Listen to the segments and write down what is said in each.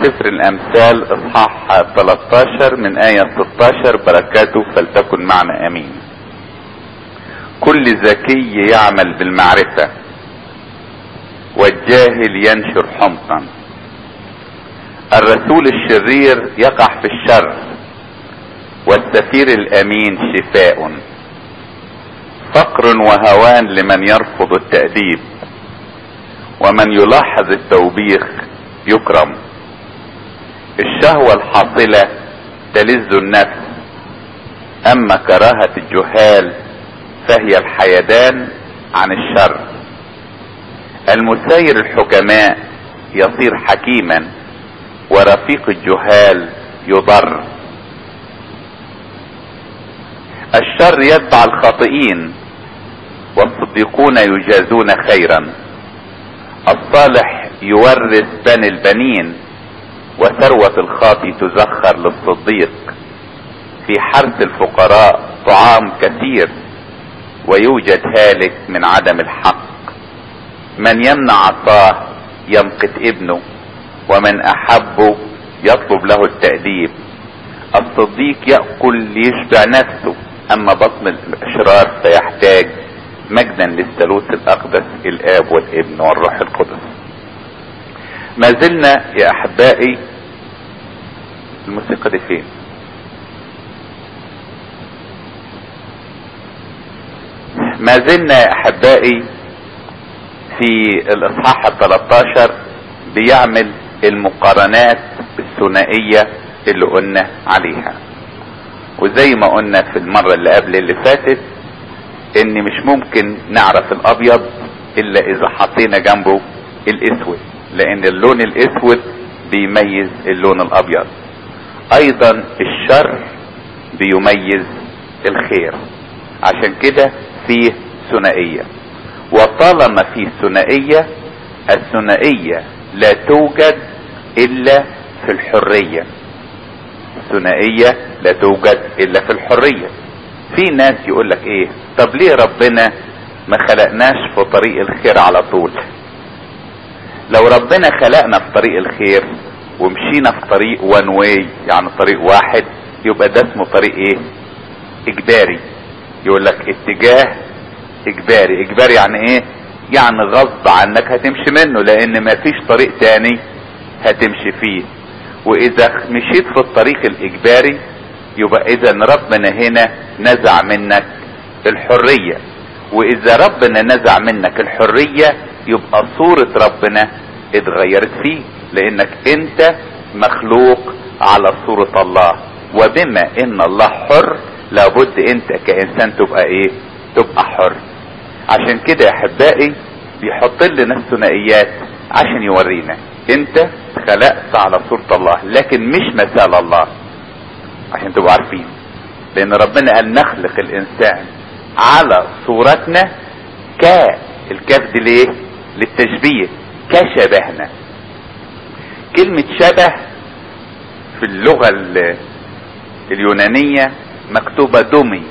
سفر الامثال اصحاح 13 من آية 16 بركاته فلتكن معنا امين كل ذكي يعمل بالمعرفة والجاهل ينشر حمقا الرسول الشرير يقع في الشر والسفير الامين شفاء فقر وهوان لمن يرفض التأديب ومن يلاحظ التوبيخ يكرم الشهوة الحاصلة تلذ النفس اما كراهة الجهال فهي الحيدان عن الشر المساير الحكماء يصير حكيما ورفيق الجهال يضر الشر يتبع الخاطئين والصديقون يجازون خيرا الصالح يورث بني البنين وثروة الخاطي تزخر للصديق في حرث الفقراء طعام كثير ويوجد هالك من عدم الحق من يمنع عصاه يمقت ابنه ومن احبه يطلب له التأديب الصديق يأكل ليشبع نفسه اما بطن الاشرار فيحتاج مجدا للثالوث الاقدس الاب والابن والروح القدس ما زلنا يا احبائي الموسيقى دي فين ما زلنا يا احبائي في الاصحاح ال 13 بيعمل المقارنات الثنائيه اللي قلنا عليها وزي ما قلنا في المرة اللي قبل اللي فاتت ان مش ممكن نعرف الابيض الا اذا حطينا جنبه الاسود لان اللون الاسود بيميز اللون الابيض ايضا الشر بيميز الخير عشان كده فيه ثنائية وطالما فيه ثنائية الثنائية لا توجد الا في الحرية الثنائية لا توجد الا في الحرية في ناس يقول لك ايه طب ليه ربنا ما خلقناش في طريق الخير على طول لو ربنا خلقنا في طريق الخير ومشينا في طريق وان واي يعني طريق واحد يبقى ده اسمه طريق ايه اجباري يقول لك اتجاه اجباري اجباري يعني ايه يعني غصب عنك هتمشي منه لان مفيش طريق تاني هتمشي فيه واذا مشيت في الطريق الاجباري يبقى اذا ربنا هنا نزع منك الحرية واذا ربنا نزع منك الحرية يبقى صورة ربنا اتغيرت فيه لانك انت مخلوق على صورة الله وبما ان الله حر لابد انت كانسان تبقى ايه تبقى حر عشان كده يا احبائي بيحط لنا الثنائيات عشان يورينا انت خلقت على صورة الله لكن مش مثال الله عشان تبقوا عارفين لان ربنا قال نخلق الانسان على صورتنا ك الكاف دي ليه للتشبيه كشبهنا كلمة شبه في اللغة اليونانية مكتوبة دومي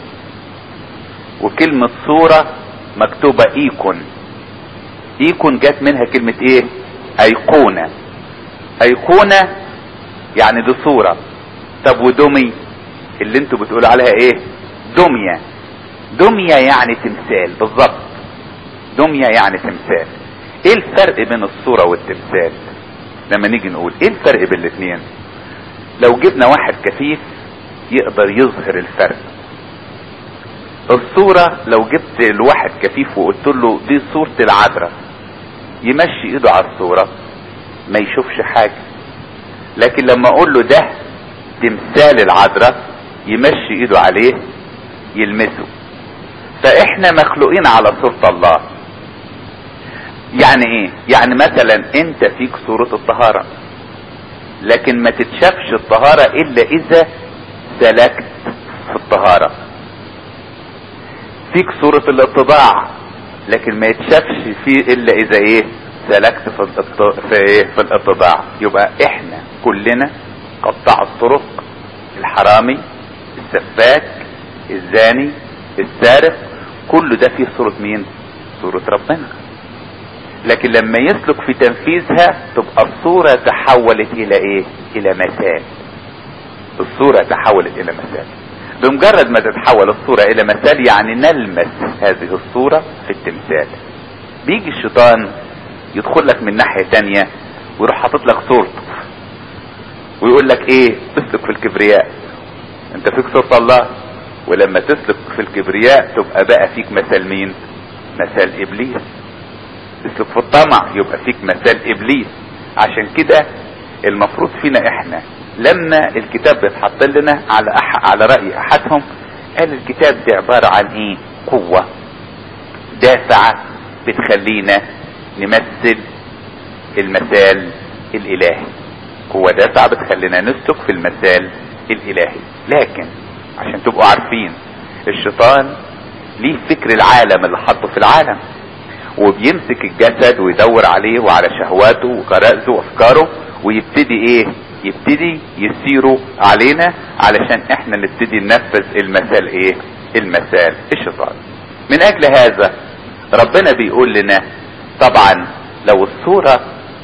وكلمة صورة مكتوبة ايكون ايكون جات منها كلمة ايه ايقونة ايقونة يعني دي صورة طب ودمي اللي انتوا بتقولوا عليها ايه دمية دمية يعني تمثال بالظبط دمية يعني تمثال ايه الفرق بين الصورة والتمثال لما نيجي نقول ايه الفرق بين الاثنين لو جبنا واحد كفيف يقدر يظهر الفرق الصورة لو جبت الواحد كفيف وقلت له دي صورة العذراء يمشي ايده على الصورة ما يشوفش حاجة لكن لما اقول له ده تمثال العذراء يمشي ايده عليه يلمسه فاحنا مخلوقين على صورة الله يعني ايه يعني مثلا انت فيك صورة الطهارة لكن ما تتشافش الطهارة الا اذا سلكت في الطهارة فيك صورة الاتضاع لكن ما يتشافش فيه الا اذا ايه سلكت في الات- في ايه في الاتضاع يبقى احنا كلنا قطاع الطرق الحرامي السفاك الزاني السارق كل ده فيه صورة مين صورة ربنا لكن لما يسلك في تنفيذها تبقى الصورة تحولت الى ايه الى مثال الصورة تحولت الى مثال بمجرد ما تتحول الصورة الى مثال يعني نلمس هذه الصورة في التمثال بيجي الشيطان يدخل لك من ناحية تانية ويروح حاطط لك صورته ويقول لك ايه تسلك في الكبرياء انت فيك صورة الله ولما تسلك في الكبرياء تبقى بقى فيك مثل مين مثل ابليس تسلك في الطمع يبقى فيك مثل ابليس عشان كده المفروض فينا احنا لما الكتاب بيتحط لنا على أح على رأي احدهم قال الكتاب دي عبارة عن ايه قوة دافعة بتخلينا نمثل المثال الالهي قوة دافعة بتخلينا نسلك في المثال الالهي لكن عشان تبقوا عارفين الشيطان ليه فكر العالم اللي حطه في العالم وبيمسك الجسد ويدور عليه وعلى شهواته وغرائزه وافكاره ويبتدي ايه يبتدي يسيروا علينا علشان احنا نبتدي ننفذ المثال ايه المثال الشيطان من اجل هذا ربنا بيقول لنا طبعا لو الصورة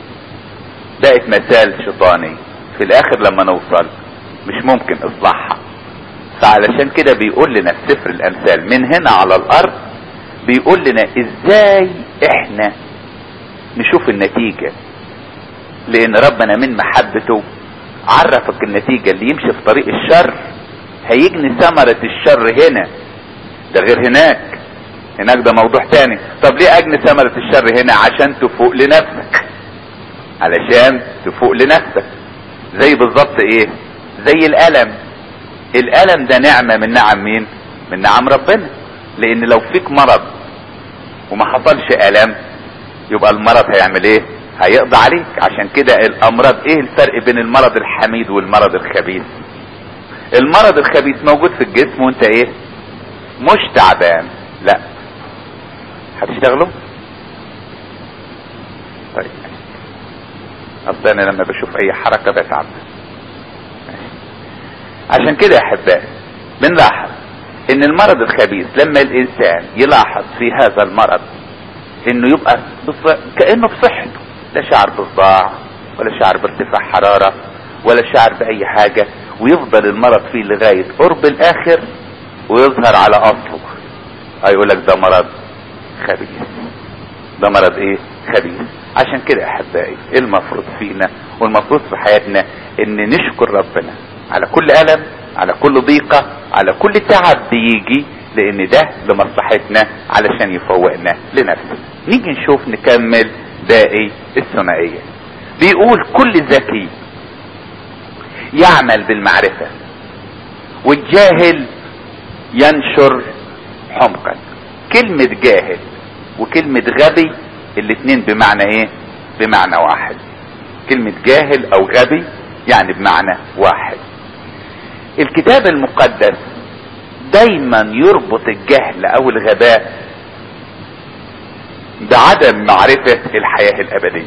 بقت مثال شيطاني في الاخر لما نوصل مش ممكن اصلاحها فعلشان كده بيقول لنا في سفر الامثال من هنا على الارض بيقول لنا ازاي احنا نشوف النتيجة لان ربنا من محبته عرفك النتيجة اللي يمشي في طريق الشر هيجني ثمرة الشر هنا ده غير هناك هناك ده موضوع تاني طب ليه اجني ثمرة الشر هنا عشان تفوق لنفسك علشان تفوق لنفسك زي بالظبط ايه زي الالم الالم ده نعمة من نعم مين من نعم ربنا لان لو فيك مرض وما حصلش الم يبقى المرض هيعمل ايه هيقضي عليك عشان كده الامراض ايه الفرق بين المرض الحميد والمرض الخبيث المرض الخبيث موجود في الجسم وانت ايه مش تعبان لا هتشتغلوا طيب اصل انا لما بشوف اي حركة بتعب عشان كده يا احبائي بنلاحظ ان المرض الخبيث لما الانسان يلاحظ في هذا المرض انه يبقى بص... كانه بصحته لا شعر بصداع ولا شعر بارتفاع حرارة ولا شعر باي حاجة ويفضل المرض فيه لغاية قرب الاخر ويظهر على اصله هيقول لك ده مرض خبيث ده مرض ايه خبيث عشان كده يا احبائي المفروض فينا والمفروض في حياتنا ان نشكر ربنا على كل الم على كل ضيقة على كل تعب بيجي لان ده لمصلحتنا علشان يفوقنا لنفسنا نيجي نشوف نكمل باقي الثنائية بيقول كل ذكي يعمل بالمعرفة والجاهل ينشر حمقا كلمة جاهل وكلمة غبي الاتنين بمعنى ايه بمعنى واحد كلمة جاهل او غبي يعني بمعنى واحد الكتاب المقدس دايما يربط الجهل او الغباء بعدم معرفة الحياة الابدية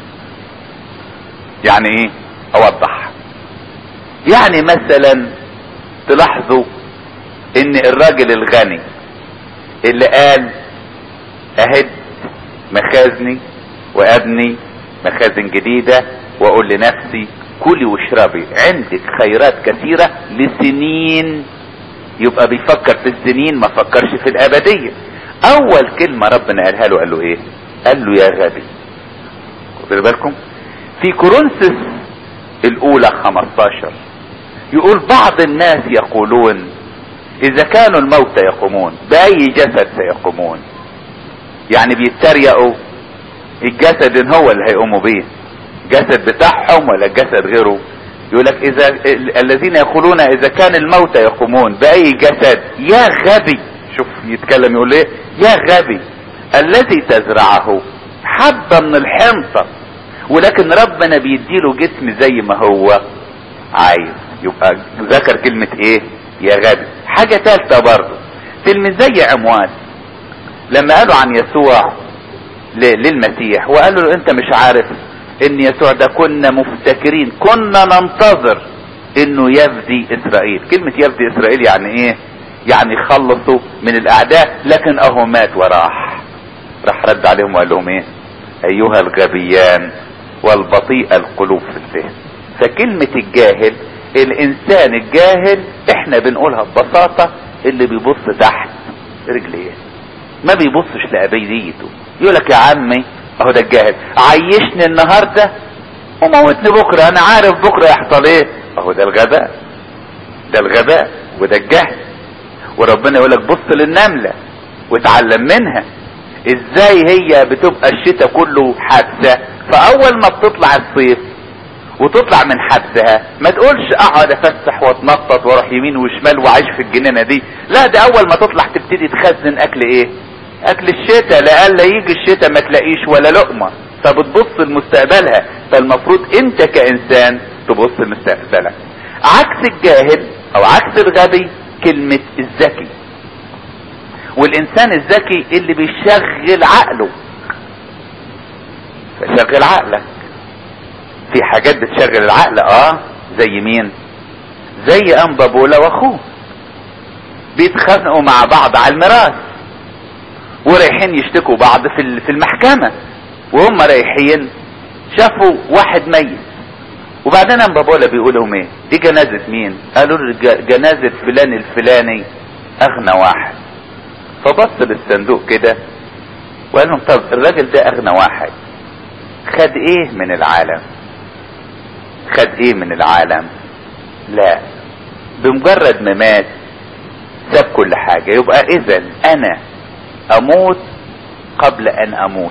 يعني ايه اوضح يعني مثلا تلاحظوا ان الراجل الغني اللي قال اهد مخازني وابني مخازن جديدة واقول لنفسي كلي واشربي عندك خيرات كثيرة لسنين يبقى بيفكر في السنين ما فكرش في الابدية اول كلمة ربنا قالها له قال له ايه قال له يا غبي خدوا بالكم في كورنثوس الاولى 15 يقول بعض الناس يقولون اذا كانوا الموتى يقومون باي جسد سيقومون يعني بيتريقوا الجسد إن هو اللي هيقوموا بيه جسد بتاعهم ولا جسد غيره يقول لك اذا الذين يقولون اذا كان الموتى يقومون باي جسد يا غبي شوف يتكلم يقول ايه يا غبي الذي تزرعه حبة من الحنطة ولكن ربنا بيديله جسم زي ما هو عايز يبقى ذكر كلمة ايه يا غبي حاجة ثالثة برضه تلميذي عموان لما قالوا عن يسوع للمسيح وقالوا له انت مش عارف ان يسوع ده كنا مفتكرين كنا ننتظر انه يفدي اسرائيل كلمة يفدي اسرائيل يعني ايه يعني خلصوا من الاعداء لكن اهو مات وراح راح رد عليهم وقال لهم ايه ايها الغبيان والبطيء القلوب في الفهم فكلمة الجاهل الانسان الجاهل احنا بنقولها ببساطة اللي بيبص تحت رجليه ما بيبصش لابيديته يقولك يا عمي اهو ده الجاهل عيشني النهاردة وموتني بكرة انا عارف بكرة يحصل ايه اهو ده الغباء ده الغباء وده الجهل وربنا يقولك بص للنملة واتعلم منها ازاي هي بتبقى الشتاء كله حادثة فاول ما بتطلع الصيف وتطلع من حبسها ما تقولش اقعد افسح واتنطط واروح يمين وشمال واعيش في الجنينه دي لا ده اول ما تطلع تبتدي تخزن اكل ايه اكل الشتاء لألا يجي الشتاء ما تلاقيش ولا لقمه فبتبص لمستقبلها فالمفروض انت كانسان تبص لمستقبلك عكس الجاهل او عكس الغبي كلمة الذكي والانسان الذكي اللي بيشغل عقله فشغل عقلك في حاجات بتشغل العقل اه زي مين زي انبابولا واخوه بيتخانقوا مع بعض على الميراث ورايحين يشتكوا بعض في في المحكمة وهم رايحين شافوا واحد ميت وبعدين انبابولا بيقول لهم ايه دي جنازة مين قالوا له جنازة فلان الفلاني اغنى واحد فبص للصندوق كده وقال لهم طب الراجل ده اغنى واحد خد ايه من العالم خد ايه من العالم لا بمجرد ما مات ساب كل حاجة يبقى اذا انا اموت قبل ان اموت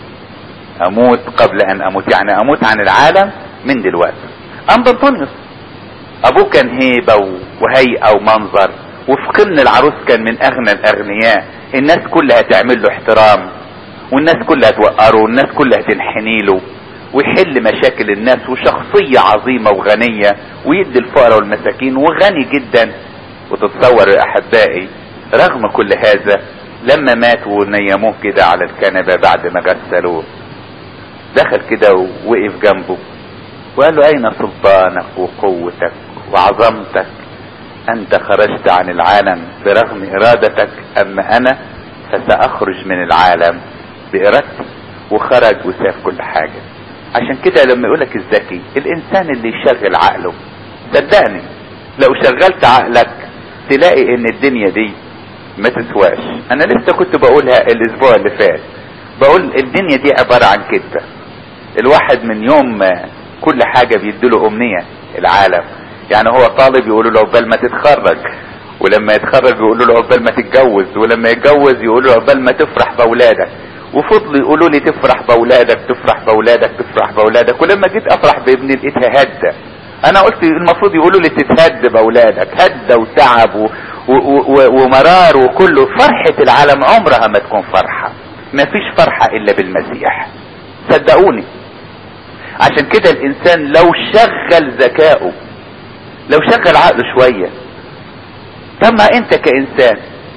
اموت قبل ان اموت يعني اموت عن العالم من دلوقتي ام بنطونيوس ابوه كان هيبة وهيئة ومنظر وفي قمن العروس كان من اغنى الاغنياء الناس كلها تعمل له احترام والناس كلها توقره والناس كلها تنحني له ويحل مشاكل الناس وشخصية عظيمة وغنية ويدي الفقراء والمساكين وغني جدا وتتصور يا احبائي رغم كل هذا لما مات ونيموه كده على الكنبة بعد ما غسلوه دخل كده ووقف جنبه وقال له اين سلطانك وقوتك وعظمتك انت خرجت عن العالم برغم ارادتك اما انا فساخرج من العالم بارادتي وخرج وساب كل حاجة عشان كده لما يقولك الذكي الانسان اللي يشغل عقله صدقني لو شغلت عقلك تلاقي ان الدنيا دي ما تسواش انا لسه كنت بقولها الاسبوع اللي فات بقول الدنيا دي عبارة عن كده الواحد من يوم ما كل حاجة بيديله امنية العالم يعني هو طالب يقولوا له عقبال ما تتخرج ولما يتخرج يقولوا له عقبال ما تتجوز ولما يتجوز يقولوا له عقبال ما تفرح باولادك وفضلوا يقولوا لي تفرح باولادك تفرح باولادك تفرح باولادك ولما جيت افرح بابني لقيتها هدة انا قلت المفروض يقولوا لي تتهد باولادك هدة وتعب و... و... و... ومرار وكله فرحة العالم عمرها ما تكون فرحة ما فيش فرحة الا بالمسيح صدقوني عشان كده الانسان لو شغل ذكائه لو شغل عقله شوية طب ما انت كانسان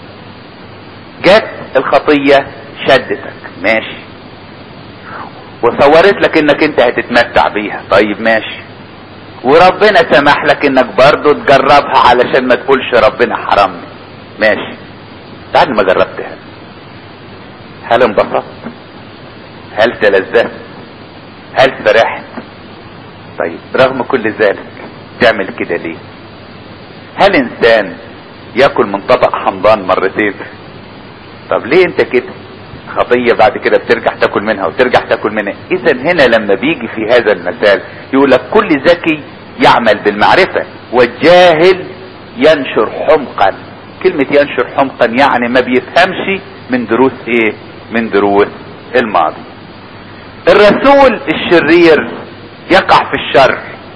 جت الخطية شدتك ماشي وصورت لك انك انت هتتمتع بيها طيب ماشي وربنا سمح لك انك برضو تجربها علشان ما تقولش ربنا حرمني ماشي بعد ما جربتها هل انبسطت هل تلذذت هل فرحت طيب رغم كل ذلك تعمل كده ليه هل انسان ياكل من طبق حمضان مرتين طب ليه انت كده خطية بعد كده بترجع تاكل منها وترجع تاكل منها اذا هنا لما بيجي في هذا المثال يقول لك كل ذكي يعمل بالمعرفة والجاهل ينشر حمقا كلمة ينشر حمقا يعني ما بيفهمش من دروس ايه من دروس الماضي الرسول الشرير يقع في الشر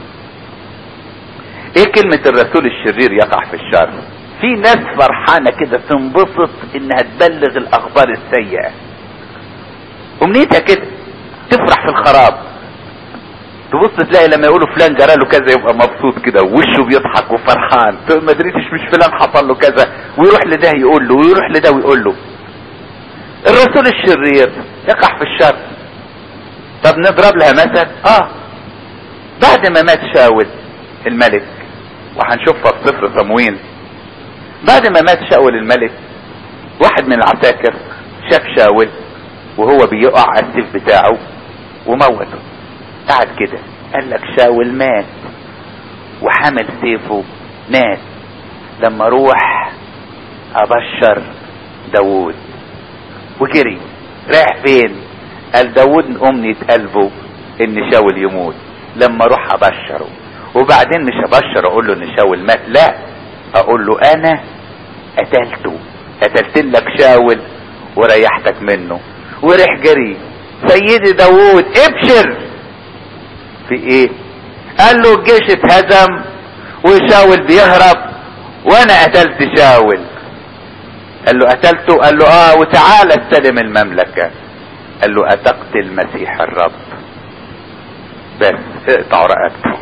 ايه كلمة الرسول الشرير يقع في الشر في ناس فرحانة كده تنبسط انها تبلغ الاخبار السيئة امنيتها كده تفرح في الخراب تبص تلاقي لما يقولوا فلان جرى له كذا يبقى مبسوط كده ووشه بيضحك وفرحان ما دريتش مش فلان حصل له كذا ويروح لده يقول له ويروح لده ويقول له الرسول الشرير يقع في الشر طب نضرب لها مثل اه بعد ما مات شاول الملك وهنشوفها في سفر صمويل بعد ما مات شاول الملك واحد من العساكر شاف شاول وهو بيقع على السيف بتاعه وموته قعد كده قال لك شاول مات وحمل سيفه ناس لما اروح ابشر داوود وجري رايح فين قال داوود امنية قلبه ان شاول يموت لما اروح ابشره وبعدين مش ابشر اقول له ان شاول مات لا اقول له انا قتلته قتلت لك شاول وريحتك منه ورح جري سيدي داوود ابشر في ايه قال له الجيش اتهزم وشاول بيهرب وانا قتلت شاول قال له قتلته قال له اه وتعالى استلم المملكة قال له اتقتل مسيح الرب بس اقطع رقبته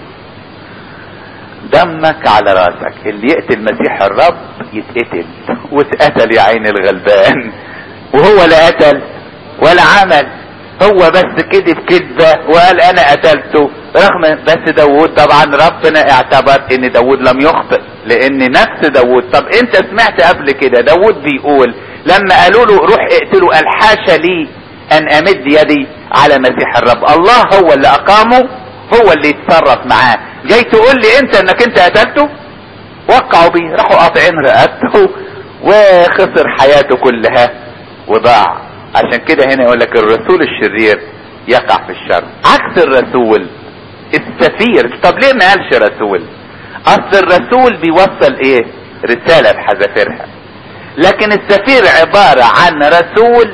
دمك على راسك اللي يقتل مسيح الرب يتقتل واتقتل يا عين الغلبان وهو لا قتل ولا عمل هو بس كذب كذبة وقال انا قتلته رغم بس داوود طبعا ربنا اعتبر ان داوود لم يخطئ لان نفس داوود طب انت سمعت قبل كده داوود بيقول لما قالوا له روح اقتله قال حاشا لي ان امد يدي على مسيح الرب الله هو اللي اقامه هو اللي يتصرف معاه جاي تقول لي انت انك انت قتلته وقعوا بيه راحوا قاطعين رقبته وخسر حياته كلها وضاع عشان كده هنا يقول لك الرسول الشرير يقع في الشر عكس الرسول السفير طب ليه ما قالش رسول اصل الرسول بيوصل ايه رسالة بحذافيرها لكن السفير عبارة عن رسول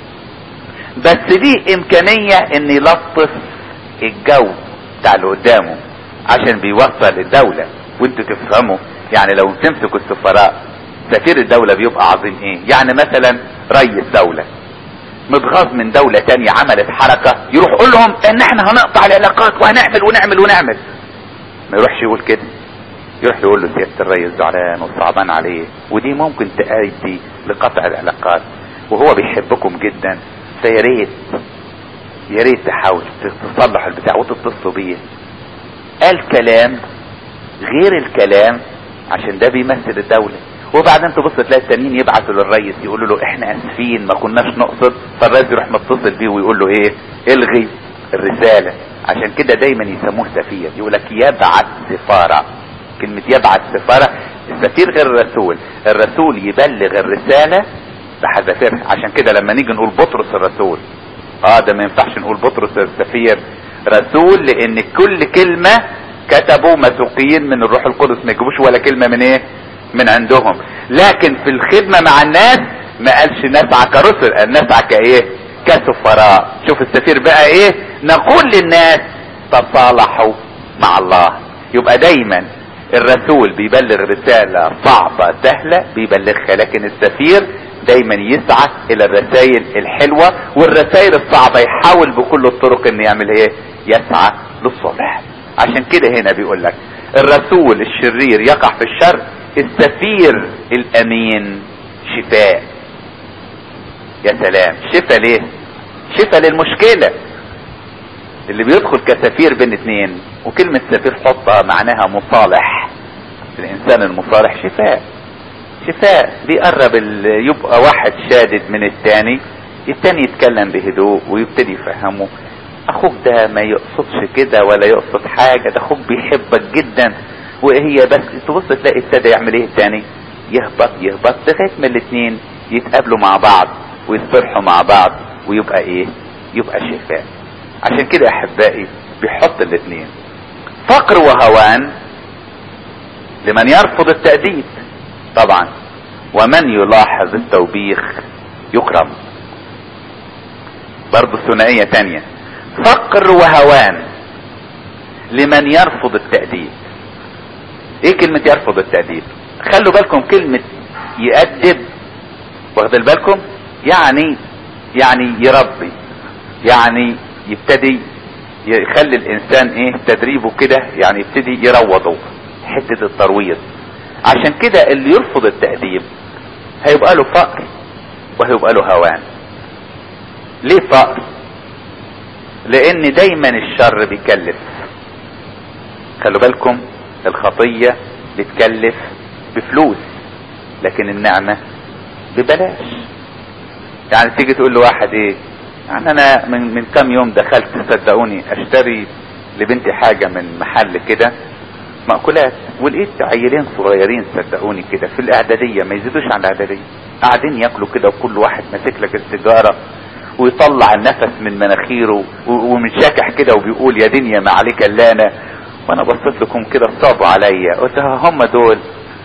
بس ليه امكانية ان يلطف الجو بتاع اللي قدامه عشان بيوصل الدولة وانتوا تفهموا يعني لو تمسكوا السفراء سفير الدولة بيبقى عظيم ايه يعني مثلا رئيس دولة متغاظ من دولة تانية عملت حركة يروح يقول لهم ان احنا هنقطع العلاقات وهنعمل ونعمل ونعمل ما يروحش يقول كده يروح يقول له سيادة الرئيس زعلان وصعبان عليه ودي ممكن تأدي لقطع العلاقات وهو بيحبكم جدا فيا ريت يا ريت تحاول تصلح البتاع وتتصلوا بيه قال كلام غير الكلام عشان ده بيمثل الدولة وبعدين تبص تلاقي التانيين يبعثوا للرئيس يقولوا له احنا اسفين ما كناش نقصد فالرئيس يروح متصل بيه ويقول له ايه الغي الرسالة عشان كده دايما يسموه سفير يقول لك يبعث سفارة كلمة يبعث سفارة السفير غير الرسول الرسول يبلغ الرسالة بحذافيرها عشان كده لما نيجي نقول بطرس الرسول اه ده ما ينفعش نقول بطرس السفير رسول لان كل كلمة كتبوا مسوقيين من الروح القدس ما يجيبوش ولا كلمة من ايه من عندهم لكن في الخدمة مع الناس ما قالش نسعى كرسل قال نسعى كايه كسفراء شوف السفير بقى ايه نقول للناس تصالحوا مع الله يبقى دايما الرسول بيبلغ رسالة صعبة سهلة بيبلغها لكن السفير دايما يسعى الى الرسائل الحلوة والرسائل الصعبة يحاول بكل الطرق ان يعمل ايه يسعى للصلح عشان كده هنا بيقول لك الرسول الشرير يقع في الشر السفير الامين شفاء يا سلام شفاء ليه شفاء للمشكلة اللي بيدخل كسفير بين اتنين وكلمة سفير حطها معناها مصالح الانسان المصالح شفاء شفاء بيقرب يبقى واحد شادد من التاني التاني يتكلم بهدوء ويبتدي يفهمه اخوك ده ما يقصدش كده ولا يقصد حاجة ده اخوك بيحبك جدا وهي بس تبص تلاقي ابتدى يعمل ايه التاني يهبط يهبط لغايه ما الاتنين يتقابلوا مع بعض ويصطلحوا مع بعض ويبقى ايه يبقى شفاء عشان كده احبائي بيحط الاتنين فقر وهوان لمن يرفض التأديب طبعا ومن يلاحظ التوبيخ يكرم برضو ثنائية تانية فقر وهوان لمن يرفض التأديب ايه كلمة يرفض التأديب خلوا بالكم كلمة يأدب واخد بالكم يعني يعني يربي يعني يبتدي يخلي الانسان ايه تدريبه كده يعني يبتدي يروضه حتة الترويض عشان كده اللي يرفض التأديب هيبقى له فقر وهيبقى له هوان ليه فقر لان دايما الشر بيكلف خلوا بالكم الخطية بتكلف بفلوس لكن النعمة ببلاش يعني تيجي تقول لواحد ايه يعني انا من من كام يوم دخلت صدقوني اشتري لبنتي حاجه من محل كده مأكولات ولقيت عيلين صغيرين صدقوني كده في الاعداديه ما يزيدوش عن الاعداديه قاعدين ياكلوا كده وكل واحد ماسك لك السيجاره ويطلع النفس من مناخيره ومنشكح كده وبيقول يا دنيا ما عليك الا انا وانا بصيت لكم كده صابوا عليا قلت هم دول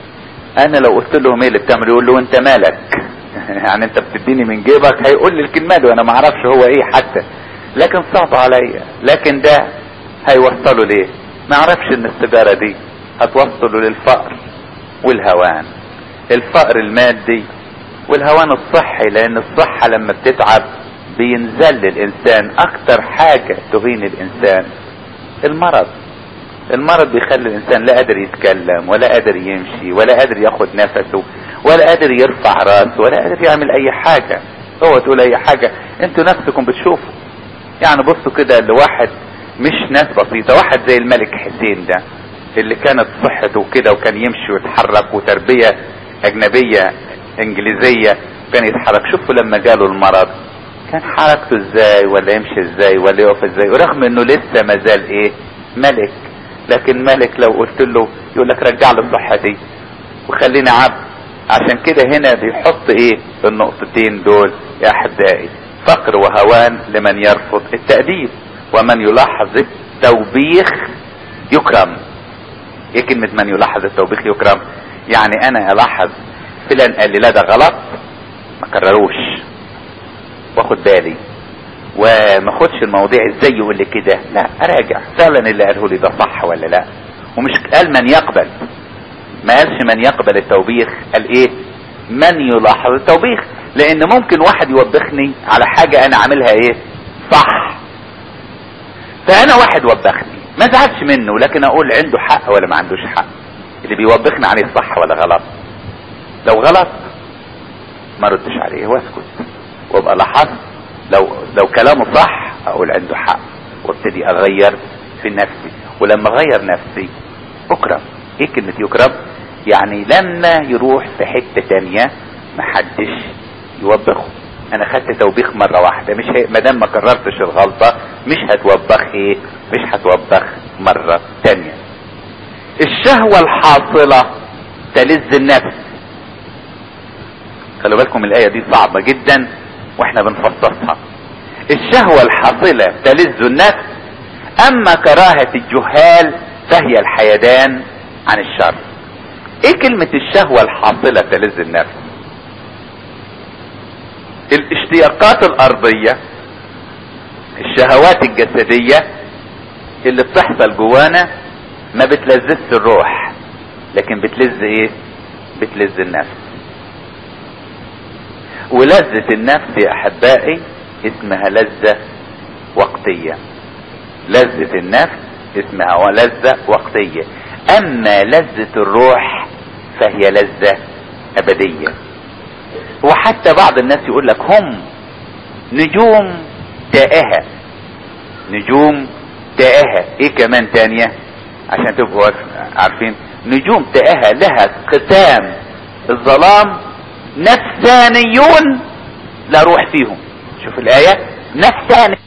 انا لو قلت لهم ايه اللي بتعمل يقول له انت مالك يعني انت بتديني من جيبك هيقول لي الكلمه دي وانا ما اعرفش هو ايه حتى لكن صعب عليا لكن ده هيوصله ليه ما اعرفش ان السيجاره دي هتوصله للفقر والهوان الفقر المادي والهوان الصحي لان الصحه لما بتتعب بينزل الانسان اكتر حاجه تهين الانسان المرض المرض بيخلي الانسان لا قادر يتكلم ولا قادر يمشي ولا قادر ياخد نفسه ولا قادر يرفع راسه ولا قادر يعمل اي حاجة هو تقول اي حاجة انتوا نفسكم بتشوفوا يعني بصوا كده لواحد مش ناس بسيطة واحد زي الملك حسين ده اللي كانت صحته كده وكان يمشي ويتحرك وتربية اجنبية انجليزية كان يتحرك شوفوا لما جاله المرض كان حركته ازاي ولا يمشي ازاي ولا يقف ازاي ورغم انه لسه مازال ايه ملك لكن ملك لو قلت له يقول لك رجع لي صحتي وخليني عبد عشان كده هنا بيحط ايه النقطتين دول يا احبائي فقر وهوان لمن يرفض التأديب ومن يلاحظ التوبيخ يكرم ايه كلمة من يلاحظ التوبيخ يكرم يعني انا الاحظ فلان قال لي لا ده غلط ما كرروش واخد بالي وما خدش المواضيع ازاي يقول لي كده لا اراجع فعلا اللي قاله لي ده صح ولا لا ومش قال من يقبل ما قالش من يقبل التوبيخ قال ايه من يلاحظ التوبيخ لان ممكن واحد يوبخني على حاجة انا عاملها ايه صح فانا واحد وبخني ما زعلش منه لكن اقول عنده حق ولا ما عندوش حق اللي بيوبخني عليه صح ولا غلط لو غلط ما ردش عليه واسكت وابقى لاحظت لو لو كلامه صح اقول عنده حق وابتدي اغير في نفسي ولما اغير نفسي اكرم ايه كلمة يكرم يعني لما يروح في حتة تانية محدش يوبخه انا خدت توبيخ مرة واحدة مش هي... مادام ما كررتش الغلطة مش هتوبخ ايه مش هتوبخ مرة تانية الشهوة الحاصلة تلذ النفس خلوا بالكم الاية دي صعبة جدا واحنا بنفصصها الشهوة الحاصلة تلذ النفس اما كراهة الجهال فهي الحيدان عن الشر ايه كلمة الشهوة الحاصلة تلذ النفس الاشتياقات الارضية الشهوات الجسدية اللي بتحصل جوانا ما بتلذذش الروح لكن بتلذ ايه بتلذ النفس ولذة النفس يا احبائي اسمها لذة وقتية لذة النفس اسمها لذة وقتية اما لذة الروح فهي لذة ابدية وحتى بعض الناس يقول لك هم نجوم تائهة نجوم تائهة ايه كمان تانية عشان تبقوا عارفين نجوم تائهة لها ختام الظلام نفسانيون لا روح فيهم شوف الآية نفساني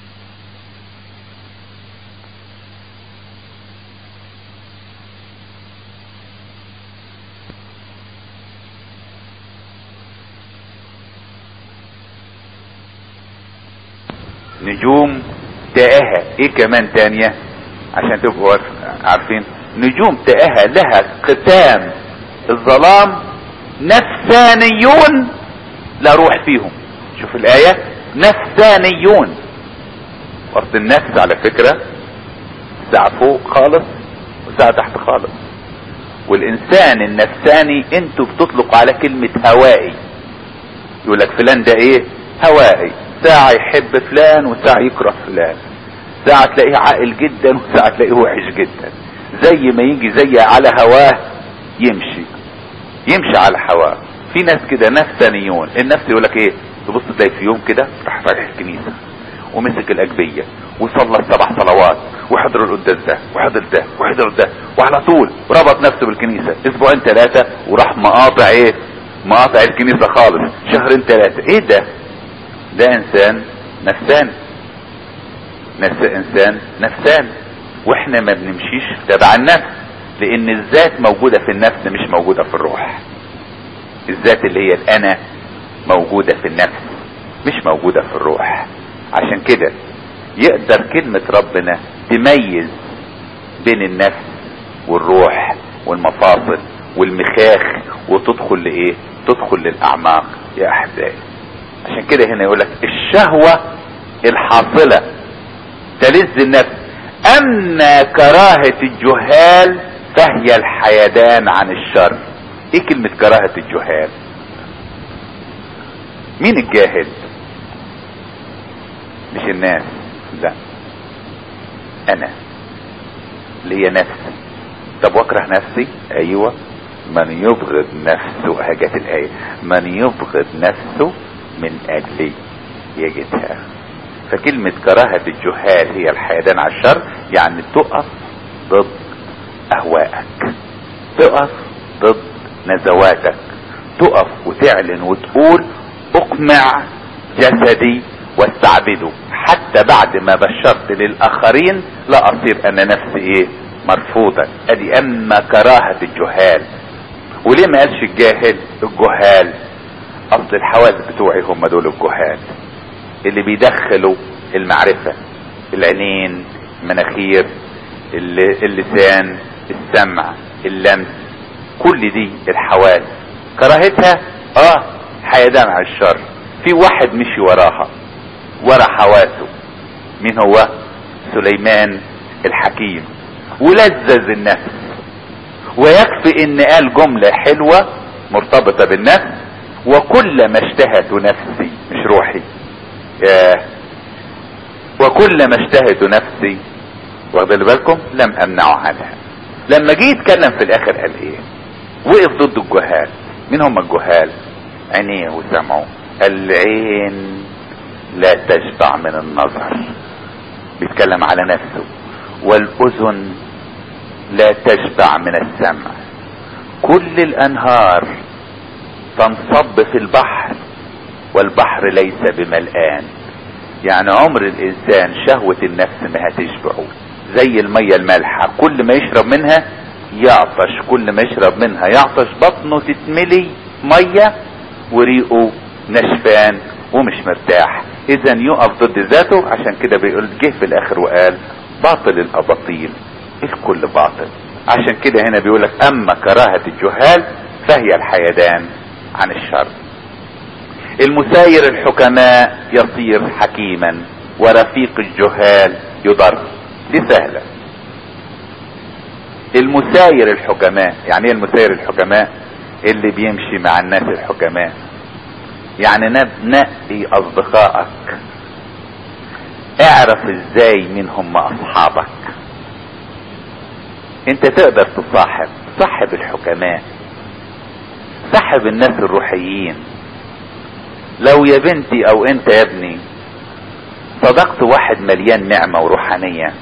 نجوم تائهة ايه كمان تانية عشان تبقوا عارفين نجوم تائهة لها ختام الظلام نفسانيون لا روح فيهم شوف الآية نفسانيون أصل النفس على فكرة ساعة فوق خالص وساعة تحت خالص والإنسان النفساني انتوا بتطلقوا على كلمة هوائي يقول لك فلان ده ايه هوائي ساعة يحب فلان وساعة يكره فلان ساعة تلاقيه عاقل جدا وساعة تلاقيه وحش جدا زي ما يجي زي على هواه يمشي يمشي على هواه في ناس كده نفسانيون النفس يقول لك ايه تبص تلاقي في يوم كده راح رايح الكنيسة ومسك الأجبية وصلى السبع صلوات وحضر القداس ده وحضر ده وحضر ده وعلى طول ربط نفسه بالكنيسة اسبوعين ثلاثة وراح مقاطع ايه مقاطع الكنيسة خالص شهرين ثلاثة ايه ده ده انسان نفسان نفس انسان نفسان واحنا ما بنمشيش تبع النفس لان الذات موجودة في النفس مش موجودة في الروح الذات اللي هي الانا موجودة في النفس مش موجودة في الروح عشان كده يقدر كلمة ربنا تميز بين النفس والروح والمفاصل والمخاخ وتدخل لايه تدخل للاعماق يا احبائي عشان كده هنا يقولك الشهوة الحاصلة تلذ النفس اما كراهة الجهال فهي الحيدان عن الشر ايه كلمة كراهة الجهال مين الجاهل مش الناس لا انا اللي هي نفسي طب واكره نفسي ايوه من يبغض نفسه هجت الايه من يبغض نفسه من اجلي يجدها فكلمة كراهة الجهال هي الحيدان على الشر يعني تقف ضد اهوائك تقف ضد نزواتك تقف وتعلن وتقول اقمع جسدي واستعبده حتى بعد ما بشرت للاخرين لا اصير انا نفسي ايه مرفوضا ادي اما كراهة الجهال وليه ما قالش الجاهل الجهال اصل الحواس بتوعي هم دول الجهال اللي بيدخلوا المعرفة العينين المناخير اللسان السمع اللمس كل دي الحواس كراهتها اه حيدان على الشر في واحد مشي وراها ورا حواسه مين هو سليمان الحكيم ولذذ النفس ويكفي ان قال جملة حلوة مرتبطة بالنفس وكل ما اشتهت نفسي مش روحي ياه وكل ما اشتهت نفسي واخدين بالكم لم امنعه عنها لما جه يتكلم في الاخر قال ايه وقف ضد الجهال مين هم الجهال عينيه وسمعه العين لا تشبع من النظر بيتكلم على نفسه والاذن لا تشبع من السمع كل الانهار تنصب في البحر والبحر ليس بملآن يعني عمر الانسان شهوة النفس ما هتشبعه زي المية المالحة كل ما يشرب منها يعطش كل ما يشرب منها يعطش بطنه تتملي مية وريقه نشفان ومش مرتاح اذا يقف ضد ذاته عشان كده بيقول جه في الاخر وقال باطل الاباطيل الكل باطل عشان كده هنا بيقولك اما كراهة الجهال فهي الحيدان عن الشر المساير الحكماء يصير حكيما ورفيق الجهال يضر دي سهلة المساير الحكماء يعني ايه المساير الحكماء اللي بيمشي مع الناس الحكماء يعني نقي اصدقائك اعرف ازاي مين هم اصحابك انت تقدر تصاحب صاحب الحكماء صاحب الناس الروحيين لو يا بنتي او انت يا ابني صدقت واحد مليان نعمة وروحانية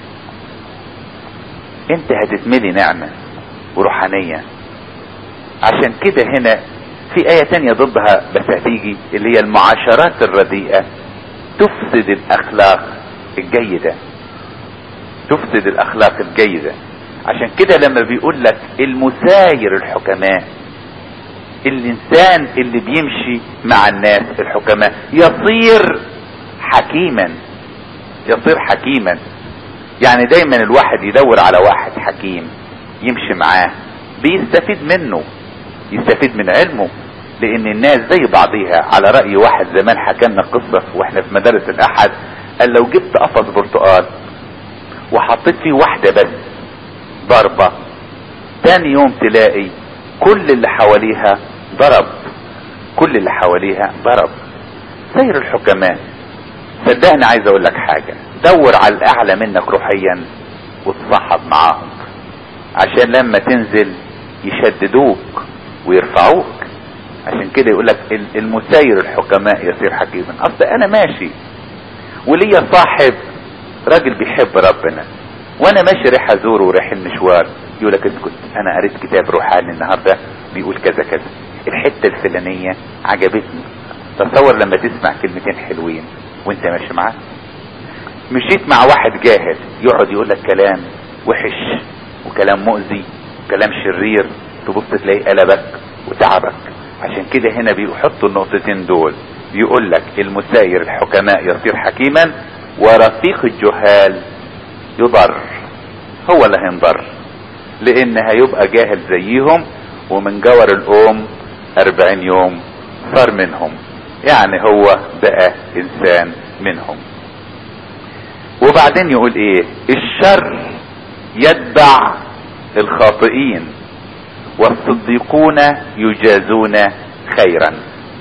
انت هتتملي نعمة وروحانية عشان كده هنا في آية تانية ضدها بس هتيجي اللي هي المعاشرات الرديئة تفسد الأخلاق الجيدة تفسد الأخلاق الجيدة عشان كده لما بيقول لك المساير الحكماء الإنسان اللي بيمشي مع الناس الحكماء يصير حكيما يصير حكيما يعني دايما الواحد يدور على واحد حكيم يمشي معاه بيستفيد منه يستفيد من علمه لان الناس زي بعضيها على رأي واحد زمان حكى لنا قصة واحنا في مدارس الاحد قال لو جبت قفص برتقال وحطيت فيه واحدة بس ضربة تاني يوم تلاقي كل اللي حواليها ضرب كل اللي حواليها ضرب سير الحكماء صدقني عايز اقول لك حاجة دور على الاعلى منك روحيا وتصاحب معاهم عشان لما تنزل يشددوك ويرفعوك عشان كده يقول لك المساير الحكماء يصير حكيما اصل انا ماشي وليا صاحب راجل بيحب ربنا وانا ماشي رايح ازوره ورايح المشوار يقول لك اسكت انا قريت كتاب روحاني النهارده بيقول كذا كذا الحته الفلانيه عجبتني تصور لما تسمع كلمتين حلوين وانت ماشي معاه مشيت مع واحد جاهل يقعد يقول لك كلام وحش وكلام مؤذي وكلام شرير تبص تلاقيه قلبك وتعبك عشان كده هنا بيحطوا النقطتين دول بيقول لك المساير الحكماء يصير حكيما ورفيق الجهال يضر هو اللي هينضر لان هيبقى جاهل زيهم ومن جور الام اربعين يوم صار منهم يعني هو بقى انسان منهم وبعدين يقول ايه الشر يتبع الخاطئين والصديقون يجازون خيرا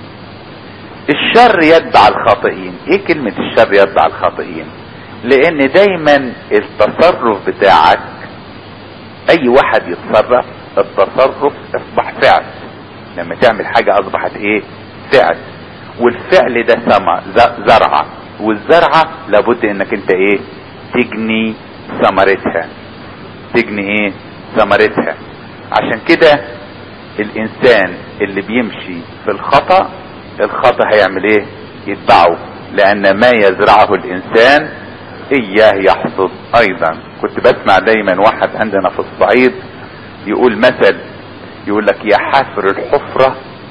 الشر يتبع الخاطئين ايه كلمة الشر يتبع الخاطئين لان دايما التصرف بتاعك اي واحد يتصرف التصرف اصبح فعل لما تعمل حاجة اصبحت ايه فعل والفعل ده سما زرعة والزرعة لابد انك انت ايه تجني ثمرتها تجني ايه ثمرتها عشان كده الانسان اللي بيمشي في الخطأ الخطأ هيعمل ايه يتبعه لان ما يزرعه الانسان اياه يحصد ايضا كنت بسمع دايما واحد عندنا في الصعيد يقول مثل يقول لك يا حافر الحفرة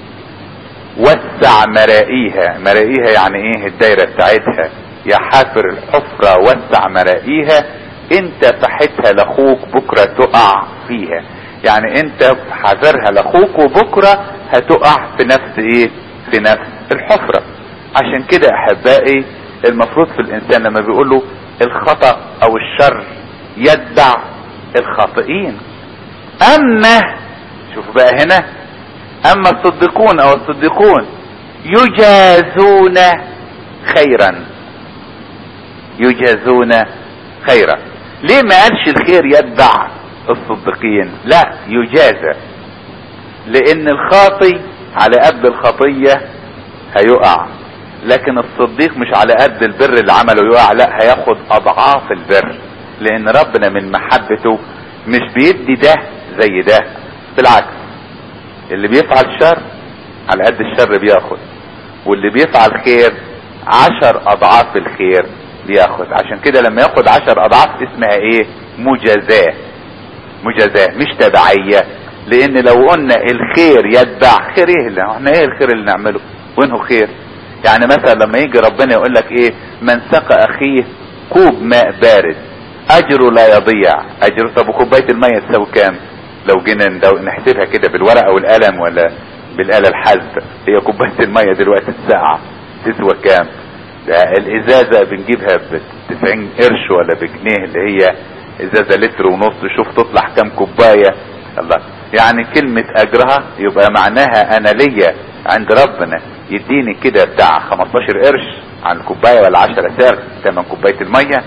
وسع مرائيها مرائيها يعني ايه الدايرة بتاعتها يا حافر الحفرة وسع مرائيها انت فحتها لاخوك بكرة تقع فيها يعني انت حذرها لاخوك وبكرة هتقع في نفس ايه في نفس الحفرة عشان كده احبائي المفروض في الانسان لما بيقول له الخطأ او الشر يتبع الخاطئين اما شوف بقى هنا اما الصديقون او الصديقون يجازون خيرا يجازون خيرا ليه ما قالش الخير يتبع الصديقين لا يجازى لان الخاطي على قد الخطية هيقع لكن الصديق مش على قد البر اللي عمله يقع لا هياخد اضعاف البر لان ربنا من محبته مش بيدي ده زي ده بالعكس اللي بيفعل شر على قد الشر بياخد واللي بيفعل خير عشر اضعاف الخير بياخد عشان كده لما ياخد عشر اضعاف اسمها ايه مجازاه مجازاه مش تبعيه لان لو قلنا الخير يتبع خير ايه اللي احنا ايه الخير اللي نعمله وينه خير يعني مثلا لما يجي ربنا يقول لك ايه من سقى اخيه كوب ماء بارد اجره لا يضيع اجره طب وكوبايه الميه تساوي كام لو جينا نحسبها كده بالورقه والقلم ولا بالاله الحاسبه هي كوبايه الميه دلوقتي الساعه تسوى كام ده الازازه بنجيبها ب 90 قرش ولا بجنيه اللي هي ازازه لتر ونص شوف تطلع كام كوبايه الله يعني كلمة اجرها يبقى معناها انا ليا عند ربنا يديني كده بتاع 15 قرش عن الكوباية ولا 10 سعر تمن كوباية المية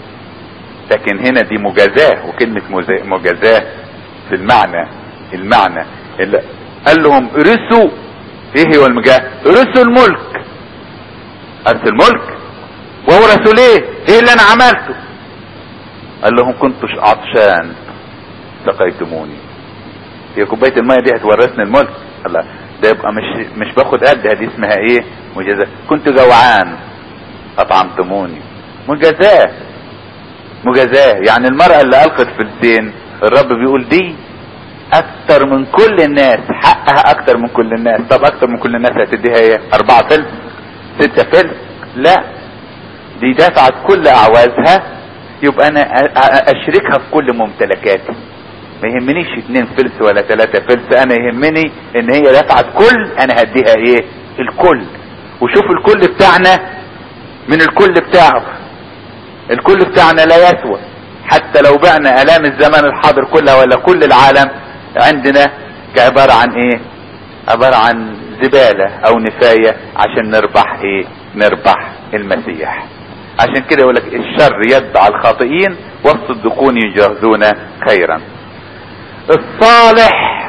لكن هنا دي مجازاة وكلمة مجازاة في المعنى المعنى اللي قال لهم ارثوا ايه هو المجاه ارثوا الملك ارث الملك وورثوا ليه ايه اللي انا عملته قال لهم كنتش عطشان سقيتموني هي كوبايه الميه دي هتورثني الملك الله ده يبقى مش مش باخد قدها دي اسمها ايه مجازاه كنت جوعان اطعمتموني مجازاه مجازاه يعني المرأة اللي ألقت فلسين الرب بيقول دي أكتر من كل الناس حقها أكتر من كل الناس طب أكتر من كل الناس هتديها ايه أربعة فلس ستة فلس لا دي دفعت كل أعوازها يبقى أنا أشركها في كل ممتلكاتي ما يهمنيش اتنين فلس ولا تلاتة فلس انا يهمني ان هي دفعت كل انا هديها ايه الكل وشوف الكل بتاعنا من الكل بتاعه الكل بتاعنا لا يسوى حتى لو بعنا الام الزمن الحاضر كلها ولا كل العالم عندنا كعبارة عن ايه عبارة عن زبالة او نفاية عشان نربح ايه نربح المسيح عشان كده يقول لك الشر يتبع الخاطئين والصدقون يجهزون خيرا الصالح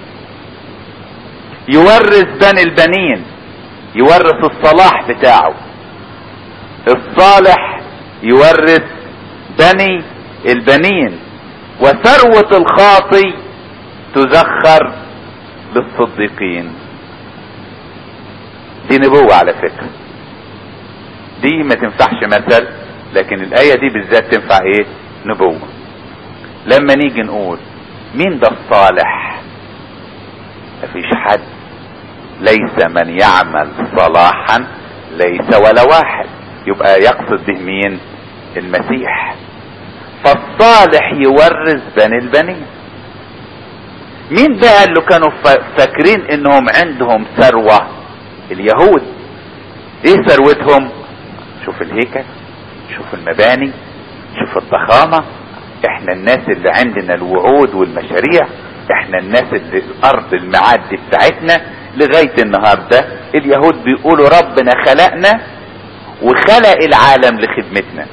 يورث بني البنين يورث الصلاح بتاعه الصالح يورث بني البنين وثروة الخاطي تزخر للصديقين دي نبوة على فكرة دي ما تنفعش مثل لكن الاية دي بالذات تنفع ايه نبوة لما نيجي نقول مين ده الصالح مفيش حد ليس من يعمل صلاحا ليس ولا واحد يبقى يقصد به مين المسيح فالصالح يورث بني البنين مين بقى اللي كانوا فاكرين انهم عندهم ثروة اليهود ايه ثروتهم شوف الهيكل شوف المباني شوف الضخامة احنا الناس اللي عندنا الوعود والمشاريع احنا الناس اللي الارض المعاد دي بتاعتنا لغاية النهاردة اليهود بيقولوا ربنا خلقنا وخلق العالم لخدمتنا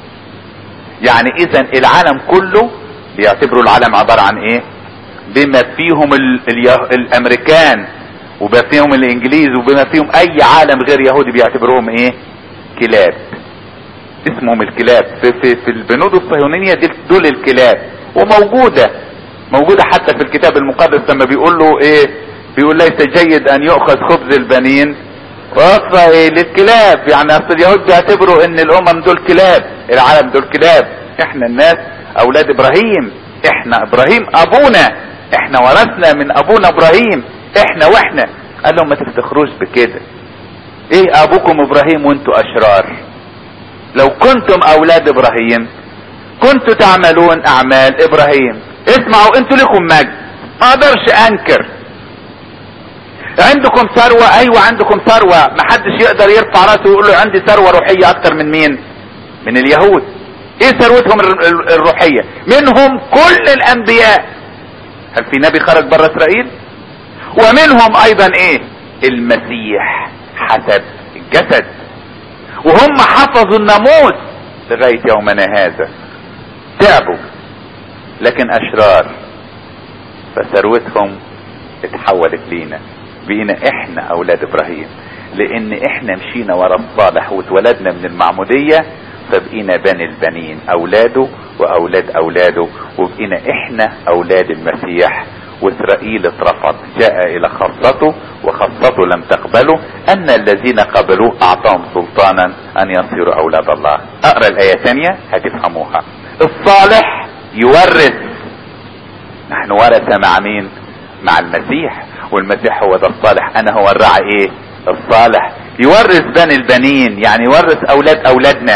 يعني اذا العالم كله بيعتبروا العالم عبارة عن ايه بما فيهم ال ال الامريكان وبما فيهم الانجليز وبما فيهم اي عالم غير يهودي بيعتبروهم ايه كلاب اسمهم الكلاب في, في, في البنود الصهيونية دول الكلاب وموجودة موجودة حتى في الكتاب المقدس لما بيقول له ايه بيقول ليس جيد ان يؤخذ خبز البنين وصفة ايه للكلاب يعني اصل اليهود بيعتبروا ان الامم دول كلاب العالم دول كلاب احنا الناس اولاد ابراهيم احنا ابراهيم ابونا احنا ورثنا من ابونا ابراهيم احنا واحنا قال لهم ما تفتخروش بكده ايه ابوكم ابراهيم وانتوا اشرار لو كنتم اولاد ابراهيم كنتوا تعملون اعمال ابراهيم اسمعوا انتوا لكم مجد ما اقدرش انكر عندكم ثروة ايوه عندكم ثروة محدش يقدر يرفع راسه ويقول له عندي ثروة روحية اكتر من مين من اليهود ايه ثروتهم الروحية منهم كل الانبياء هل في نبي خرج بره اسرائيل ومنهم ايضا ايه المسيح حسب الجسد وهم حفظوا الناموس لغاية يومنا هذا تعبوا لكن اشرار فثروتهم اتحولت لينا بقينا احنا اولاد ابراهيم لان احنا مشينا ورا الصالح واتولدنا من المعمودية فبقينا بني البنين اولاده واولاد اولاده وبقينا احنا اولاد المسيح واسرائيل اترفض جاء الى خاصته وخاصته لم تقبله ان الذين قبلوه اعطاهم سلطانا ان يصيروا اولاد الله اقرا الايه ثانية هتفهموها الصالح يورث نحن ورثة مع مين مع المسيح والمسيح هو ده الصالح انا هو الراعي ايه الصالح يورث بني البنين يعني يورث اولاد اولادنا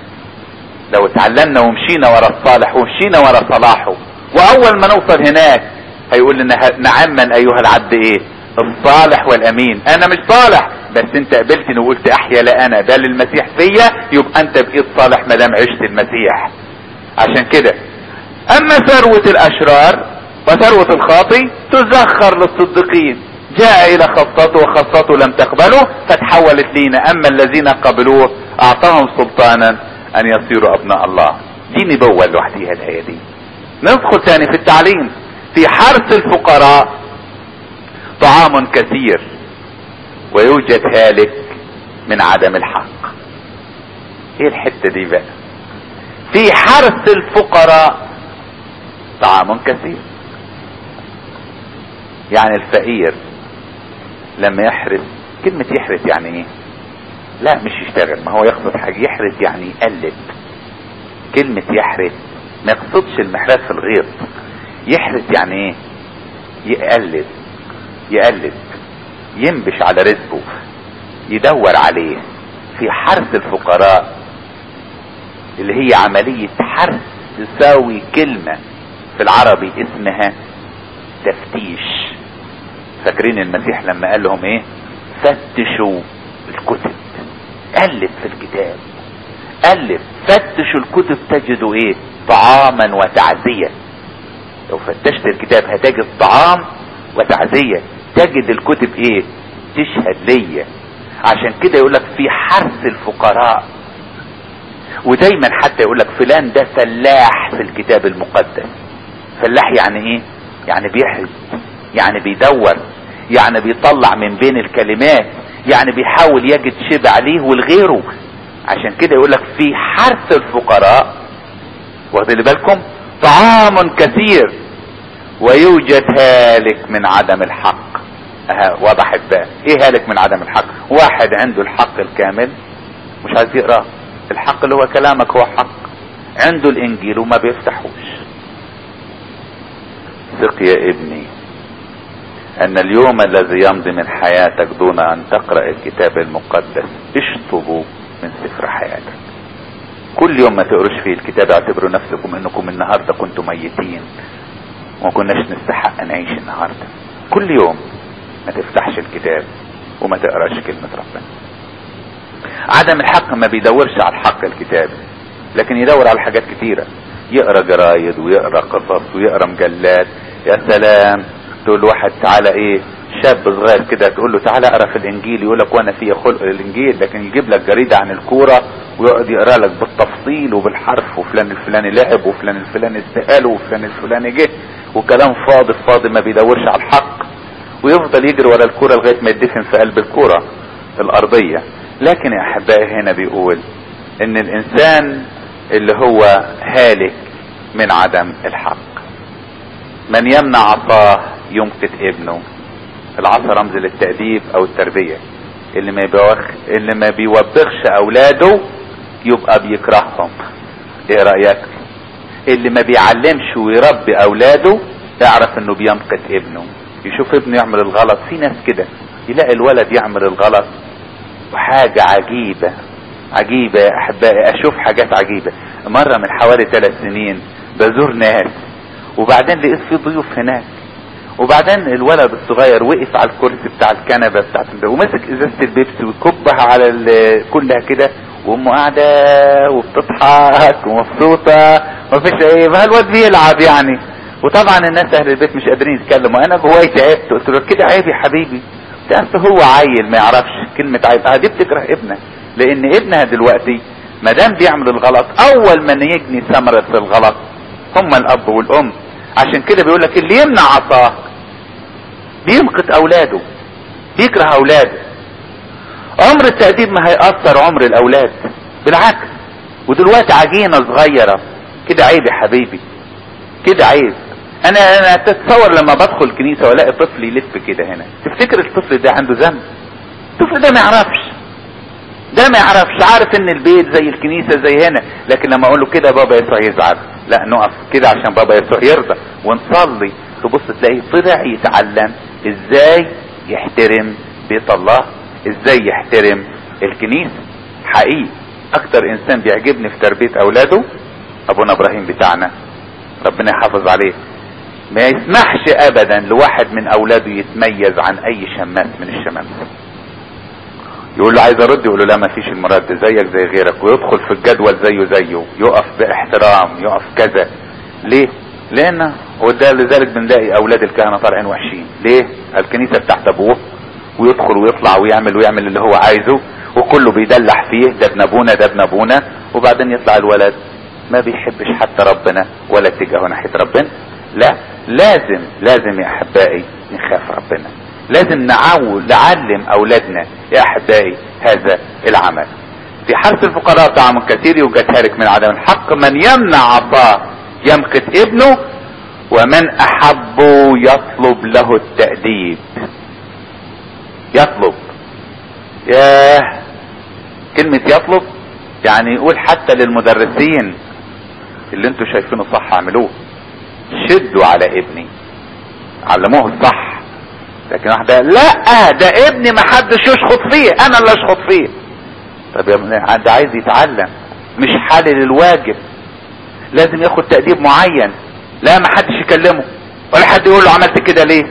لو اتعلمنا ومشينا ورا الصالح ومشينا ورا صلاحه واول ما نوصل هناك هيقول لنا نعما ايها العبد ايه الصالح والامين انا مش صالح بس انت قبلتني وقلت احيا لا انا بل المسيح فيا يبقى انت بقيت صالح ما دام عشت المسيح عشان كده اما ثروة الاشرار وثروة الخاطي تزخر للصديقين جاء الى خاصته وخاصته لم تقبله فتحولت لينا اما الذين قبلوه اعطاهم سلطانا ان يصيروا ابناء الله دي نبوة لوحديها الايه دي ندخل تاني في التعليم في حرث الفقراء طعام كثير ويوجد هالك من عدم الحق ايه الحتة دي بقى في حرث الفقراء طعام كثير يعني الفقير لما يحرث كلمة يحرث يعني ايه لا مش يشتغل ما هو يقصد حاجة يحرث يعني يقلب كلمة يحرث ما يقصدش المحرث في الغيط يحرث يعني ايه يقلب يقلب ينبش على رزقه يدور عليه في حرث الفقراء اللي هي عملية حرث تساوي كلمة في العربي اسمها تفتيش فاكرين المسيح لما قال لهم ايه فتشوا الكتب قلب في الكتاب قلب فتشوا الكتب تجدوا ايه طعاما وتعزية لو فتشت الكتاب هتجد طعام وتعزية تجد الكتب ايه تشهد ليا عشان كده يقولك في حرث الفقراء ودايما حتى يقولك فلان ده فلاح في الكتاب المقدس فلاح يعني ايه يعني بيحرث يعني بيدور يعني بيطلع من بين الكلمات يعني بيحاول يجد شبع ليه ولغيره عشان كده يقولك في حرث الفقراء واخدين بالكم طعام كثير ويوجد هالك من عدم الحق اه وضحت بقى ايه هالك من عدم الحق واحد عنده الحق الكامل مش عايز يقراه الحق اللي هو كلامك هو حق عنده الانجيل وما بيفتحوش ثق يا ابني ان اليوم الذي يمضي من حياتك دون ان تقرأ الكتاب المقدس اشطبوا من سفر حياتك كل يوم ما تقروش فيه الكتاب اعتبروا نفسكم انكم النهاردة كنتم ميتين وما كناش نستحق نعيش النهاردة كل يوم ما تفتحش الكتاب وما تقراش كلمة ربنا عدم الحق ما بيدورش على الحق الكتاب لكن يدور على حاجات كتيرة يقرا جرايد ويقرا قصص ويقرا مجلات يا سلام تقول له واحد تعالى ايه شاب صغير كده تقول له تعالى اقرا في الانجيل يقول لك وانا في خلق الانجيل لكن يجيب لك جريده عن الكوره ويقعد يقرا لك بالتفصيل وبالحرف وفلان الفلاني لعب وفلان الفلاني استقال وفلان الفلاني جه وكلام فاضي فاضي ما بيدورش على الحق ويفضل يجري ورا الكوره لغايه ما يدفن في قلب الكوره الارضيه لكن يا احبائي هنا بيقول ان الانسان اللي هو هالك من عدم الحق من يمنع عصاه يمقت ابنه العصا رمز للتأديب او التربية اللي ما بيوخ اللي ما بيوبخش اولاده يبقى بيكرههم ايه رأيك اللي ما بيعلمش ويربي اولاده اعرف انه بيمقت ابنه يشوف ابنه يعمل الغلط في ناس كده يلاقي الولد يعمل الغلط وحاجة عجيبة عجيبة يا احبائي اشوف حاجات عجيبة مرة من حوالي ثلاث سنين بزور ناس وبعدين لقيت في ضيوف هناك وبعدين الولد الصغير وقف على الكرسي بتاع الكنبه بتاعت ومسك ازازه البيبسي ويكبها على كلها كده وامه قاعده وبتضحك ومبسوطه مفيش ايه ما الواد بيلعب يعني وطبعا الناس اهل البيت مش قادرين يتكلموا انا جواي تعبت قلت له كده عيب يا حبيبي ده هو عيل ما يعرفش كلمه عيب اه دي بتكره ابنك لان ابنها دلوقتي ما دام بيعمل الغلط اول من يجني ثمره الغلط هم الاب والام عشان كده بيقول لك اللي يمنع عصاه بيمقت اولاده بيكره اولاده عمر التأديب ما هيأثر عمر الاولاد بالعكس ودلوقتي عجينة صغيرة كده عيب يا حبيبي كده عيب انا انا تتصور لما بدخل كنيسة والاقي طفل يلف كده هنا تفتكر الطفل ده عنده ذنب الطفل ده ما يعرفش ده ما يعرفش عارف ان البيت زي الكنيسة زي هنا لكن لما اقول له كده بابا يسوع يزعل لا نقف كده عشان بابا يسوع يرضى ونصلي تبص تلاقيه طلع يتعلم ازاي يحترم بيت الله ازاي يحترم الكنيسة حقيقي اكتر انسان بيعجبني في تربية اولاده ابونا ابراهيم بتاعنا ربنا يحافظ عليه ما يسمحش ابدا لواحد من اولاده يتميز عن اي شماس من الشمامسه يقول له عايز ارد يقول له لا ما فيش المرد زيك زي غيرك ويدخل في الجدول زيه زيه يقف باحترام يقف كذا ليه لان وده لذلك بنلاقي اولاد الكهنه طالعين وحشين ليه الكنيسه بتاعت ابوه ويدخل ويطلع ويعمل ويعمل اللي هو عايزه وكله بيدلع فيه ده ابن ابونا ده ابن ابونا وبعدين يطلع الولد ما بيحبش حتى ربنا ولا اتجاهه ناحيه ربنا لا لازم لازم يا احبائي نخاف ربنا لازم نعول نعلم اولادنا يا احبائي هذا العمل في حرف الفقراء طعام كثير يوجد هالك من عدم الحق من يمنع عصاه يمقت ابنه ومن احبه يطلب له التأديب يطلب ياه كلمة يطلب يعني يقول حتى للمدرسين اللي انتوا شايفينه صح اعملوه شدوا على ابني علموه الصح لكن واحدة لا ده ابني ما حدش يشخط فيه انا اللي اشخط فيه طب يا ابني ده عايز يتعلم مش حالل الواجب لازم ياخد تأديب معين لا ما حدش يكلمه ولا حد يقول له عملت كده ليه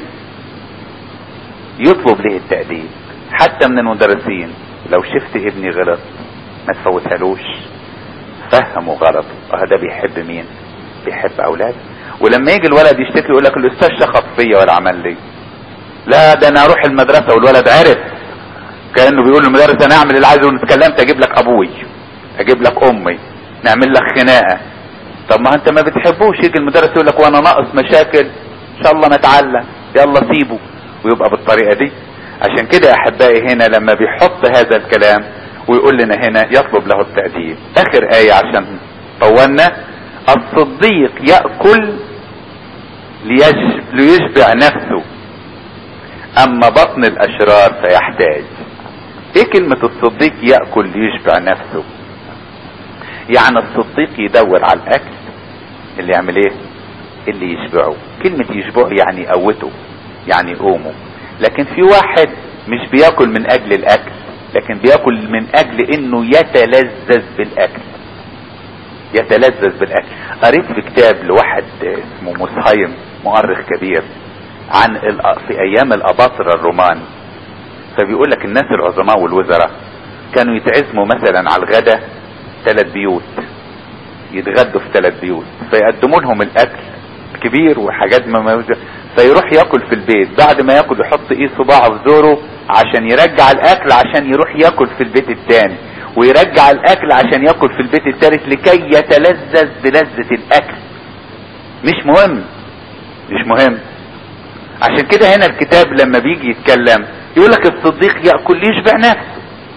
يطلب ليه التأديب حتى من المدرسين لو شفت ابني غلط ما تفوتهالوش فهمه غلط اه ده بيحب مين بيحب اولاده ولما يجي الولد يشتكي يقول لك الاستاذ شخط فيا ولا عمل لي لا ده انا اروح المدرسه والولد عرف كانه بيقول للمدرس انا اعمل اللي عايزه وان اتكلمت اجيب لك ابوي اجيب لك امي نعمل لك خناقه طب ما انت ما بتحبوش يجي المدرس يقول لك وانا ناقص مشاكل ان شاء الله نتعلم يلا سيبه ويبقى بالطريقه دي عشان كده يا احبائي هنا لما بيحط هذا الكلام ويقول لنا هنا يطلب له التأديب اخر ايه عشان طولنا الصديق يأكل ليشب ليشبع نفسه اما بطن الاشرار فيحتاج ايه كلمة الصديق يأكل ليشبع نفسه يعني الصديق يدور على الاكل اللي يعمل ايه اللي يشبعه كلمة يشبعه يعني يقوته يعني يقومه لكن في واحد مش بياكل من اجل الاكل لكن بياكل من اجل انه يتلذذ بالاكل يتلذذ بالاكل قريت في كتاب لواحد اسمه مسهيم مؤرخ كبير عن في ايام الاباطرة الرومان فبيقول لك الناس العظماء والوزراء كانوا يتعزموا مثلا على الغداء ثلاث بيوت يتغدوا في ثلاث بيوت فيقدموا لهم الاكل كبير وحاجات ما فيروح ياكل في البيت بعد ما ياكل يحط ايه صباعه في زوره عشان يرجع الاكل عشان يروح ياكل في البيت الثاني ويرجع الاكل عشان ياكل في البيت الثالث لكي يتلذذ بلذة الاكل مش مهم مش مهم عشان كده هنا الكتاب لما بيجي يتكلم يقول لك الصديق ياكل ليشبع نفسه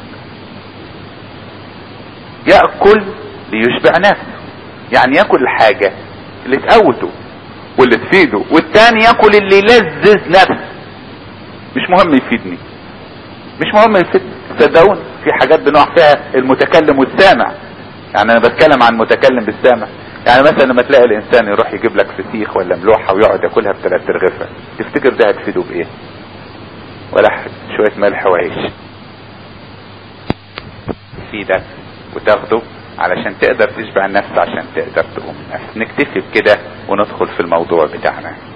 ياكل ليشبع نفسه يعني ياكل الحاجه اللي تقوته واللي تفيده والتاني ياكل اللي يلذذ نفسه مش مهم يفيدني مش مهم يفيدني صدقوني في حاجات بنقع فيها المتكلم والسامع يعني انا بتكلم عن متكلم بالسامع يعني مثلا لما تلاقي الانسان يروح يجيب لك فسيخ ولا ملوحه ويقعد ياكلها بثلاث رغفه تفتكر ده هتفيده بايه ولا حد شويه ملح وعيش يفيدك وتاخده علشان تقدر تشبع النفس عشان تقدر تقوم النفس نكتفي بكده وندخل في الموضوع بتاعنا